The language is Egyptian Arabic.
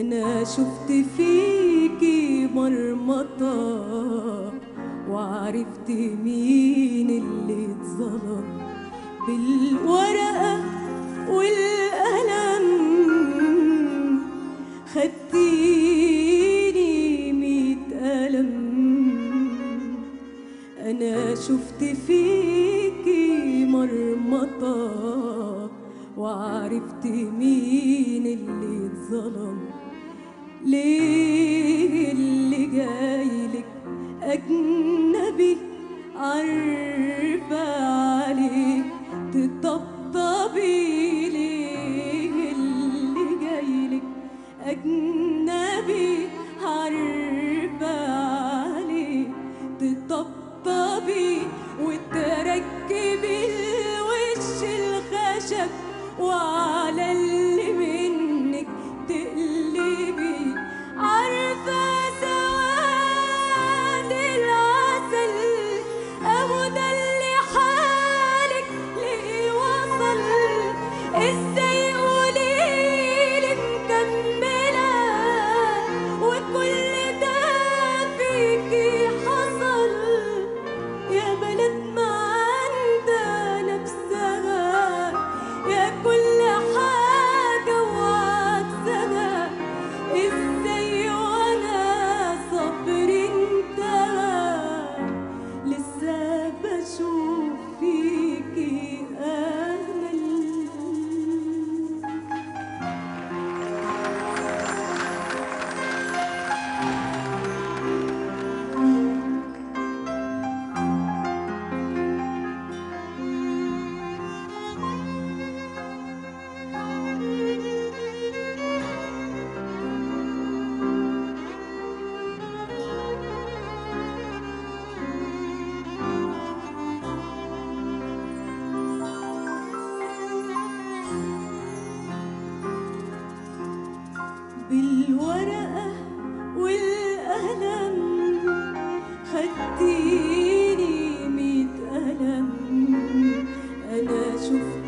أنا شفت فيكي مرمطة وعرفت مين اللي اتظلم بالورقة والقلم خدتيني ميت قلم أنا شفت فيكي مرمطة وعرفت مين اللي اتظلم ليه اللي جايلك أجنبي عارفة عليه تطبطبي ليه اللي جايلك أجنبي عارفة عليه تطبطبي وتركبي الوش الخشب وعلى اللي منك تقلبي عارفة سواد العسل أهو ده اللي حالك ليه وصل ازاي قوليلي مكملة وكل ده فيكي حصل يا بلد ما عندها نفسها يا كل حاجة وعكسها ازاي وانا صبري انتهى لسه بشوف فيكي امل بالورقة والقلم خدتيني ميت قلم أنا شفت